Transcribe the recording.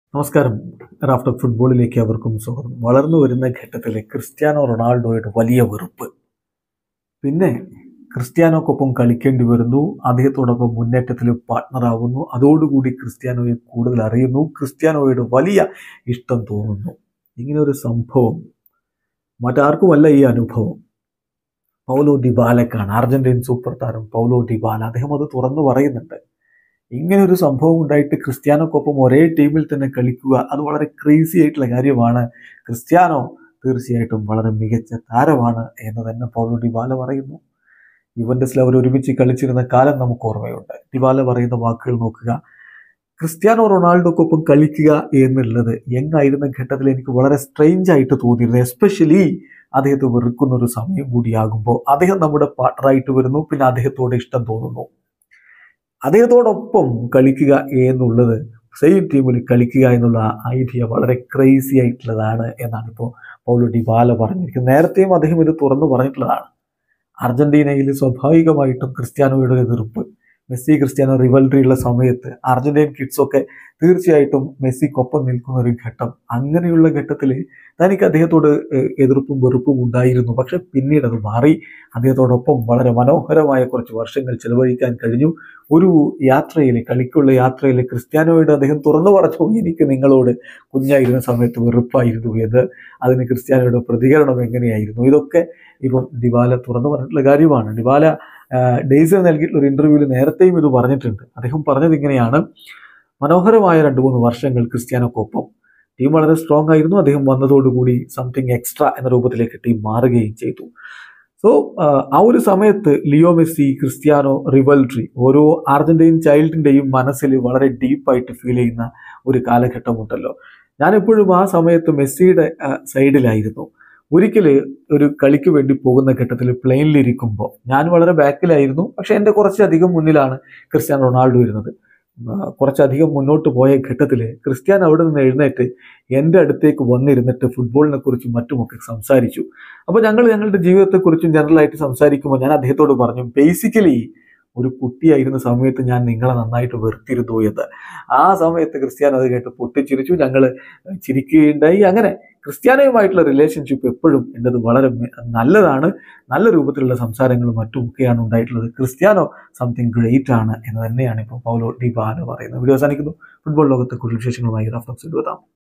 നമസ്കാരം റാഫ്റ്റർ ഫുട്ബോളിലേക്ക് അവർക്കും സ്വാഗതം വളർന്നു വരുന്ന ഘട്ടത്തിൽ ക്രിസ്ത്യാനോ റൊണാൾഡോയുടെ വലിയ വെറുപ്പ് പിന്നെ ക്രിസ്ത്യാനോക്കൊപ്പം കളിക്കേണ്ടി വരുന്നു അദ്ദേഹത്തോടൊപ്പം മുന്നേറ്റത്തിൽ പാർട്ട്ണറാകുന്നു അതോടുകൂടി ക്രിസ്ത്യാനോയെ കൂടുതൽ അറിയുന്നു ക്രിസ്ത്യാനോയുടെ വലിയ ഇഷ്ടം തോന്നുന്നു ഇങ്ങനെ ഒരു സംഭവം മറ്റാർക്കുമല്ല ഈ അനുഭവം പൗലോ ഡിബാലക്കാണ് അർജന്റീൻ സൂപ്പർ താരം പൗലോ ഡിബാല അദ്ദേഹം അത് തുറന്നു പറയുന്നുണ്ട് ഇങ്ങനെ ഒരു സംഭവം ഉണ്ടായിട്ട് ക്രിസ്ത്യാനോക്കൊപ്പം ഒരേ ടീമിൽ തന്നെ കളിക്കുക അത് വളരെ ക്രേസി ആയിട്ടുള്ള കാര്യമാണ് ക്രിസ്ത്യാനോ തീർച്ചയായിട്ടും വളരെ മികച്ച താരമാണ് എന്ന് തന്നെ പൗലോ ഡിബാല പറയുന്നു യുവൻഡസിൽ അവർ ഒരുമിച്ച് കളിച്ചിരുന്ന കാലം നമുക്ക് ഓർമ്മയുണ്ട് ഡിബാല പറയുന്ന വാക്കുകൾ നോക്കുക ക്രിസ്ത്യാനോ റൊണാൾഡോക്കൊപ്പം കളിക്കുക എന്നുള്ളത് യങ്ങായിരുന്ന ഘട്ടത്തിൽ എനിക്ക് വളരെ സ്ട്രെയിഞ്ച് ആയിട്ട് തോന്നിയിരുന്നു എസ്പെഷ്യലി അദ്ദേഹത്തെ വെറുക്കുന്ന ഒരു സമയം കൂടിയാകുമ്പോൾ അദ്ദേഹം നമ്മുടെ പാർട്ണറായിട്ട് വരുന്നു പിന്നെ അദ്ദേഹത്തോട് ഇഷ്ടം തോന്നുന്നു അദ്ദേഹത്തോടൊപ്പം കളിക്കുക എന്നുള്ളത് സെയിം ടീമിൽ കളിക്കുക എന്നുള്ള ഐഡിയ വളരെ ക്രേസി ആയിട്ടുള്ളതാണ് എന്നാണ് ഇപ്പോൾ പൗലോ ഡിബാല പറഞ്ഞിരിക്കുന്നത് നേരത്തെയും അദ്ദേഹം ഇത് തുറന്നു പറഞ്ഞിട്ടുള്ളതാണ് അർജന്റീനയിൽ സ്വാഭാവികമായിട്ടും ക്രിസ്ത്യാനോയുടെ ഒരു എതിർപ്പ് മെസ്സി ക്രിസ്ത്യാനോ റിവൽറി ഉള്ള സമയത്ത് അർജന്റീൻ കിഡ്സൊക്കെ തീർച്ചയായിട്ടും മെസ്സിക്കൊപ്പം നിൽക്കുന്ന ഒരു ഘട്ടം അങ്ങനെയുള്ള ഘട്ടത്തിൽ തനിക്ക് അദ്ദേഹത്തോട് എതിർപ്പും വെറുപ്പും ഉണ്ടായിരുന്നു പക്ഷെ പിന്നീട് അത് മാറി അദ്ദേഹത്തോടൊപ്പം വളരെ മനോഹരമായ കുറച്ച് വർഷങ്ങൾ ചെലവഴിക്കാൻ കഴിഞ്ഞു ഒരു യാത്രയിൽ കളിക്കുള്ള യാത്രയിൽ ക്രിസ്ത്യാനോയോട് അദ്ദേഹം തുറന്നു പറഞ്ഞു എനിക്ക് നിങ്ങളോട് കുഞ്ഞായിരുന്ന സമയത്ത് വെറുപ്പായിരുന്നു എന്ന് അതിന് ക്രിസ്ത്യാനോയുടെ പ്രതികരണം എങ്ങനെയായിരുന്നു ഇതൊക്കെ ഇപ്പം ഡിബാല തുറന്നു പറഞ്ഞിട്ടുള്ള കാര്യമാണ് ഡിബാല ഡെയ്സർ നൽകിയിട്ടുള്ള ഒരു ഇന്റർവ്യൂവിൽ നേരത്തെയും ഇത് പറഞ്ഞിട്ടുണ്ട് അദ്ദേഹം പറഞ്ഞത് ഇങ്ങനെയാണ് മനോഹരമായ രണ്ട് മൂന്ന് വർഷങ്ങൾ ക്രിസ്ത്യാനോക്കൊപ്പം ടീം വളരെ സ്ട്രോങ് ആയിരുന്നു അദ്ദേഹം വന്നതോടുകൂടി സംതിങ് എക്സ്ട്രാ എന്ന രൂപത്തിലേക്ക് ടീം മാറുകയും ചെയ്തു സോ ആ ഒരു സമയത്ത് ലിയോ മെസ്സി ക്രിസ്ത്യാനോ റിവൽട്രി ഓരോ അർജന്റീൻ ചൈൽഡിൻ്റെയും മനസ്സിൽ വളരെ ഡീപ്പായിട്ട് ഫീൽ ചെയ്യുന്ന ഒരു കാലഘട്ടമുണ്ടല്ലോ ഞാനെപ്പോഴും ആ സമയത്ത് മെസ്സിയുടെ സൈഡിലായിരുന്നു ഒരിക്കൽ ഒരു കളിക്ക് വേണ്ടി പോകുന്ന ഘട്ടത്തിൽ പ്ലെയിനിലിരിക്കുമ്പോൾ ഞാൻ വളരെ ബാക്കിലായിരുന്നു പക്ഷെ എൻ്റെ കുറച്ചധികം മുന്നിലാണ് ക്രിസ്ത്യാനോ റൊണാൾഡോ ഇരുന്നത് കുറച്ചധികം മുന്നോട്ട് പോയ ഘട്ടത്തിൽ ക്രിസ്ത്യാൻ അവിടെ നിന്ന് എഴുന്നേറ്റ് എൻ്റെ അടുത്തേക്ക് വന്നിരുന്നിട്ട് ഫുട്ബോളിനെ കുറിച്ചും മറ്റുമൊക്കെ സംസാരിച്ചു അപ്പോൾ ഞങ്ങൾ ഞങ്ങളുടെ ജീവിതത്തെക്കുറിച്ചും ജനറലായിട്ട് സംസാരിക്കുമ്പോൾ ഞാൻ അദ്ദേഹത്തോട് പറഞ്ഞു ബേസിക്കലി ഒരു കുട്ടിയായിരുന്ന സമയത്ത് ഞാൻ നിങ്ങളെ നന്നായിട്ട് വെറുത്തിരുന്നു എന്ന് ആ സമയത്ത് ക്രിസ്ത്യാനോ അത് കേട്ട് പൊട്ടിച്ചിരിച്ചു ഞങ്ങൾ ചിരിക്കുകയുണ്ടായി അങ്ങനെ ക്രിസ്ത്യാനോയുമായിട്ടുള്ള റിലേഷൻഷിപ്പ് എപ്പോഴും എൻ്റെത് വളരെ നല്ലതാണ് നല്ല രൂപത്തിലുള്ള സംസാരങ്ങളും മറ്റുമൊക്കെയാണ് ഉണ്ടായിട്ടുള്ളത് ക്രിസ്ത്യാനോ സംതിങ് ഗ്രേറ്റ് ആണ് എന്ന് തന്നെയാണ് ഇപ്പോൾ പൗലോ ഡിബാല പറയുന്നത് വീഡിയോ അവസാനിക്കുന്നു ഫുട്ബോൾ ലോകത്തെ കൂടുതൽ വിശേഷങ്ങളുമായി റഫറൻസ് എടുത്താം